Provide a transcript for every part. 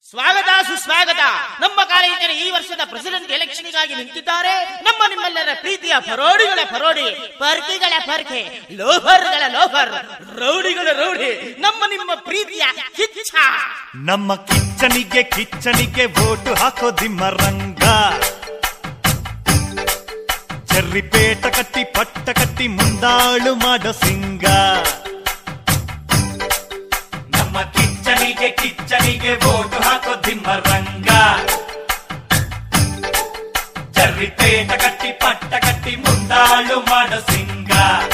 ಸ್ವಾಗತ ಸುಸ್ವಾಗತ ನಮ್ಮ ಕಾಲೇಜಿನ ಈ ವರ್ಷದ ಪ್ರೆಸಿಡೆಂಟ್ ಎಲೆಕ್ಷನ್ಗಾಗಿ ನಿಂತಿದ್ದಾರೆ ನಮ್ಮ ನಿಮ್ಮೆಲ್ಲರ ಪ್ರೀತಿಯ ಪರೋಡಿಗಳ ಪರೋಡಿ ಪರ್ಕಿಗಳ ಪರ್ಕೆ ಲೋಫರ್ಗಳ ಲೋಫರ್ ರೌಡಿಗಳ ರೌಡಿ ನಮ್ಮ ನಿಮ್ಮ ಪ್ರೀತಿಯ ಕಿಚ್ಚ ನಮ್ಮ ಕಿಚ್ಚನಿಗೆ ಕಿಚ್ಚನಿಗೆ ಓಟು ಹಾಕೋ ದಿಮ್ಮರಂಗ ಚರ್ರಿ ಪೇಟ ಕಟ್ಟಿ ಪಟ್ಟ ಕಟ್ಟಿ ಮುಂದಾಳು ಮಾಡೋ ಸಿಂಗ ನಮ್ಮ ಕಿಚ್ಚನಿಗೆ ಕಿಚ್ಚನಿಗೆ ಓಟು ಹಾಕೋ ದಿಮ್ಮರಂಗ ಚರ್ರಿ ಪೇಟ ಕಟ್ಟಿ ಪಟ್ಟ ಕಟ್ಟಿ ಮುಂದಾಳು ಮಾಡೋ ಸಿಂಗ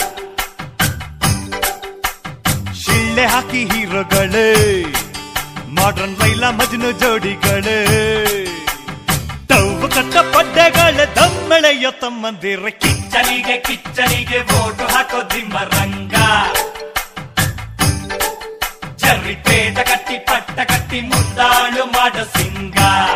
ಶಿಳ್ಳೆ ಹಾಕಿ ಹೀರೋಗಳೇ ಮಾಡ್ರನ್ ಲೈಲಾ ಮಜ್ನು ಜೋಡಿಗಳೇ ತವ್ವು ಕಟ್ಟ ಪಡ್ಡೆಗಳ ದಮ್ಮೆಳೆಯ ತಮ್ಮಂದಿರ ಕಿಚ್ಚನಿಗೆ ಕಿಚ್ಚನಿಗೆ ಓಟು ಹಾಕೋ ದಿಮ್ಮರಂಗ ಚರ್ರಿ ಪೇಟ ಕಟ್ಟಿ ಪಟ್ಟ ಕಟ್ಟಿ ಮುಂದಾಳು ಮಾಡ ಸಿಂಗ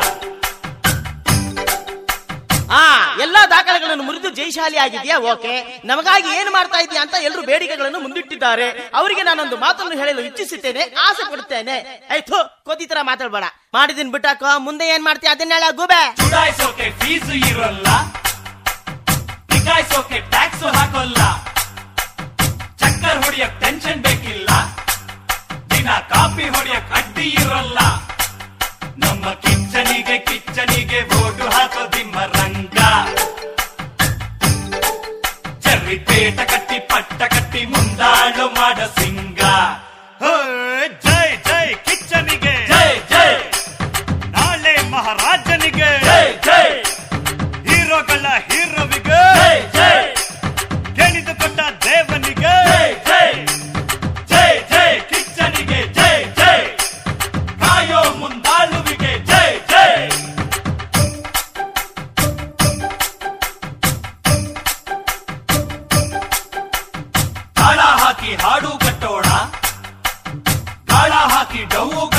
ಆ ಎಲ್ಲಾ ದಾಖಲೆಗಳನ್ನು ಮುರಿದು ಜೈಶಾಲಿ ಆಗಿದೆಯಾ ಓಕೆ ನಮಗಾಗಿ ಏನು ಮಾಡ್ತಾ ಇದೆಯಾ ಅಂತ ಎಲ್ಲರೂ ಬೇಡಿಕೆಗಳನ್ನು ಮುಂದಿಟ್ಟಿದ್ದಾರೆ ಅವರಿಗೆ ನಾನೊಂದು ಮಾತನ್ನು ಹೇಳಲು ಇಚ್ಛಿಸುತ್ತೇನೆ ಆಸೆ ಪಡುತ್ತೇನೆ ಆಯ್ತು ಕೋತಿ ತರ ಮಾತಾಡ್ಬೇಡ ಮಾಡಿದಿನ್ ಬಿಟ್ಟಾಕೋ ಮುಂದೆ ಏನ್ ಮಾಡ್ತೀಯ ಅದನ್ನ ಹೇಳ ಗೂಬೆ ಚುಡಾಯಿಸೋಕೆ ಫೀಸು ಇರೋಲ್ಲ ನಿಗಾಯಿಸೋಕೆ ಟ್ಯಾಕ್ಸ್ ಹಾಕೋಲ್ಲ ಚಕ್ಕರ್ ಹೊಡಿಯಕ್ ಟೆನ್ಷನ್ ಬೇಕಿಲ್ಲ ದಿನ ಕಾಫಿ ಹೊಡಿಯಕ್ ಅಡ್ಡಿ ಇರೋಲ್ಲ ನಮ್ಮ ಕಿಚ್ಚನಿಗೆ ಕಿಚ್ಚನಿಗೆ ಓಟು ಹಾಕೋ ದಿಮ್ಮರಂಗ ಚರ್ರಿ ಪೇಟ ಕಟ್ಟಿ ಪಟ್ಟ ಕಟ್ಟಿ ಮುಂದಾಳು ಮಾಡ ಸಿಂಗ ಜೈ ಜೈ ಕಿಚ್ಚನಿಗೆ ಜೈ ಜೈ ನಾಳೆ ಮಹಾರಾಜನಿಗೆ ಜೈ ಜೈ ಹೀರೋಗಳ ಹೀರೋವಿಗೆ ಜೈ ಜೈ ಕೇಳಿದುಕೊಂಡ ದೇವನಿಗೆ ಜೈ ಜೈ ಜೈ ಜೈ ಕಿಚ್ಚನಿಗೆ ಜೈ ಜೈ ಕಾಯೋ ಮುಂದಾಳುವಿಗೆ ಜೈ ಜೈ ತಾಳ ಹಾಕಿ ಹಾಡು ಕಟ್ಟೋಣ ಗಾಳ ಹಾಕಿ ಡೌವು